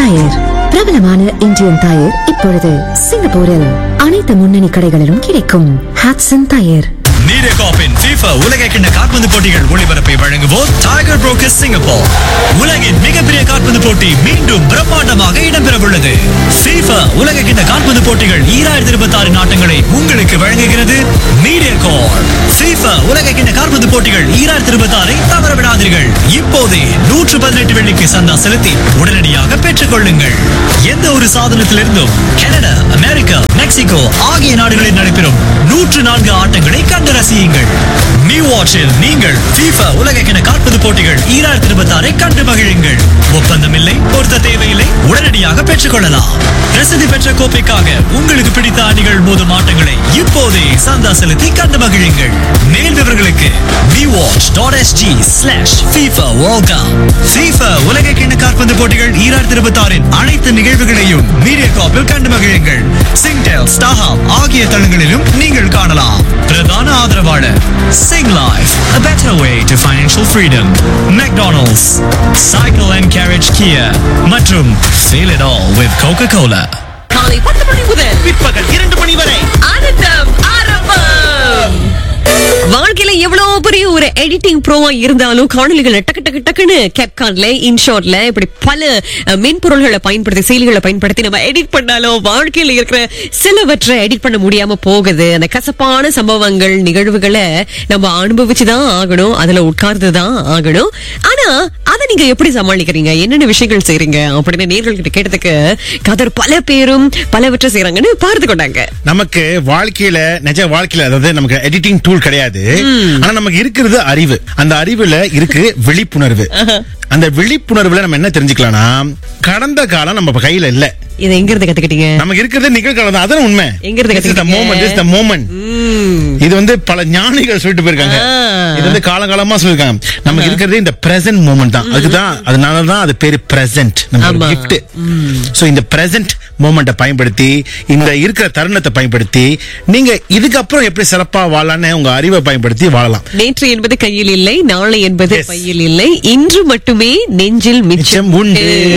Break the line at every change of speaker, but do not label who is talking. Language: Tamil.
டயர் பிரபலமான இந்தியன் டயர் இப்பொழுது சிங்கப்பூரில் அனைத்து முன்னணி கடைகளிலும் கிடைக்கும் ஹாட்சன் டயர்
மீடியாகாப்பின் FIFA உலக கிண்ண கால்பந்து போட்டிகள் ஒளிபரப்பை வழங்குவோர் டைகர் புரோக்கர் சிங்கப்பூர் உலகின் மிகப்பெரிய கால்பந்து போட்டி மீண்டும் பிரம்மாண்டமாக இடம்பெறவுள்ளது FIFA உலக கிண்ண கால்பந்து போட்டிகள் ஈராயிரத்தி இருபத்தி ஆறு நாட்டங்களை உங்களுக்கு வழங்குகிறது மீடியா கார் FIFA உலக கிண்ண கால்பந்து போட்டிகள் ஈராயிரத்தி இருபத்தி ஆறை தவற விடாதீர்கள் இப்போதே நூற்று பதினெட்டு வெள்ளிக்கு சந்தா செலுத்தி உடனடியாக பெற்றுக் கொள்ளுங்கள் எந்த ஒரு சாதனத்திலிருந்தும் கனடா அமெரிக்கா மெக்சிகோ ஆகிய நாடுகளில் நடைபெறும் நூற்று நான்கு ஆட்டங்களை கண்டு ரசியுங்கள் நியூ வாட்சில் நீங்கள் FIFA உலகக்கிண கால்பந்து போட்டிகள் ஈராயிரத்தி இருபத்தி ஆறை கண்டு மகிழுங்கள் ஒப்பந்தம் இல்லை பொருத்த தேவையில்லை உடனடியாக பெற்றுக் கொள்ளலாம் பிரசித்தி பெற்ற கோப்பைக்காக உங்களுக்கு பிடித்த அணிகள் மோதும் ஆட்டங்களை இப்போதே சந்தா செலுத்தி கண்டு மகிழுங்கள் மேல் விவரங்களுக்கு vwatch.sg slash FIFA World Cup FIFA உலக கிண்ண கால்பந்து போட்டிகள் ஈராயிரத்தி இருபத்தி ஆறின் அனைத்து நிகழ்வுகளையும் மீடியா காப்பில் கண்டு மகிழுங்கள் சிங்டெல் ஸ்டாஹாப் ஆகிய தளங்களிலும் நீங்கள் காணலாம் பிரதான ஆதரவாளர் Singlife a better way to financial freedom McDonald's Cycle and Carriage Kia மற்றும் Feel it all with Coca-Cola
காலை பத்து மணி முதல்
பிற்பகல் இரண்டு மணி வரை
ஆனந்தம் ஆரம்பம் வாழ்க்கையில எவ்வளவு பெரிய ஒரு எடிட்டிங் ப்ரோவா இருந்தாலும் காணொலிகளை டக்கு டக்கு டக்குன்னு கேப்கான்ல இன்ஷாட்ல இப்படி பல அஹ், மென்பொருள்களை பயன்படுத்தி செயலிகளை பயன்படுத்தி நம்ம எடிட் பண்ணாலும் வாழ்க்கையில இருக்கிற சிலவற்றை எடிட் பண்ண முடியாம போகுது அந்த கசப்பான சம்பவங்கள் நிகழ்வுகளை நம்ம அனுபவிச்சுதான் ஆகணும் அதுல உட்கார்ந்து தான் ஆகணும் ஆனா அதை நீங்க எப்படி சமாளிக்கிறீங்க என்னென்ன விஷயங்கள் செய்றீங்க அப்படின்னு நேர்கள் கிட்ட கேட்டதுக்கு கதர் பல பேரும் பலவற்றை செய்யறாங்கன்னு பார்த்து கொண்டாங்க
நமக்கு வாழ்க்கையில நிஜ வாழ்க்கையில அதாவது நமக்கு எடிட்டிங் டூல் கிடையாது ஆனா நமக்கு இருக்கிறது அறிவு அந்த அறிவுல இருக்கு விழிப்புணர்வு அந்த விழிப்புணர்வுல நம்ம என்ன தெரிஞ்சுக்கலாம்னா கடந்த காலம் நம்ம கையில இல்ல
இதை எங்க இருந்து கத்துக்கிட்டீங்க
நமக்கு இருக்கிறது நிகழ்காலம் தான் அதான் உண்மை
எங்க இருந்து கத்துக்கிட்டீங்க?
மோமெண்ட் இஸ் த மோமெண்ட் இது வந்து பல ஞானிகள் சொல்லிட்டு போயிருக்காங்க
ஆ.
இது வந்து காலகாலமா சொல்லிருக்காங்க நமக்கு இருக்கிறது இந்த பிரசன்ட் மூமெண்ட் தான் அதுதான் அதனால தான் அது பேரு பிரசன்ட் நம்ம
ஆமா.
கிஃப்ட் சோ இந்த பிரசன்ட் மூமெண்ட்டை பயன்படுத்தி இந்த இருக்கிற தருணத்தை பயன்படுத்தி நீங்க இதுக்கப்புறம் எப்படி சிறப்பா வாழலாம்னு உங்க அறிவை பயன்படுத்தி வாழலாம்
நேற்று என்பது கையில் இல்லை நாளை என்பது
Yes.
பையில் இல்லை இன்று மட்டுமே நெஞ்சில் மிச்சம்
மிச்சம் உண்டு.
உண்டு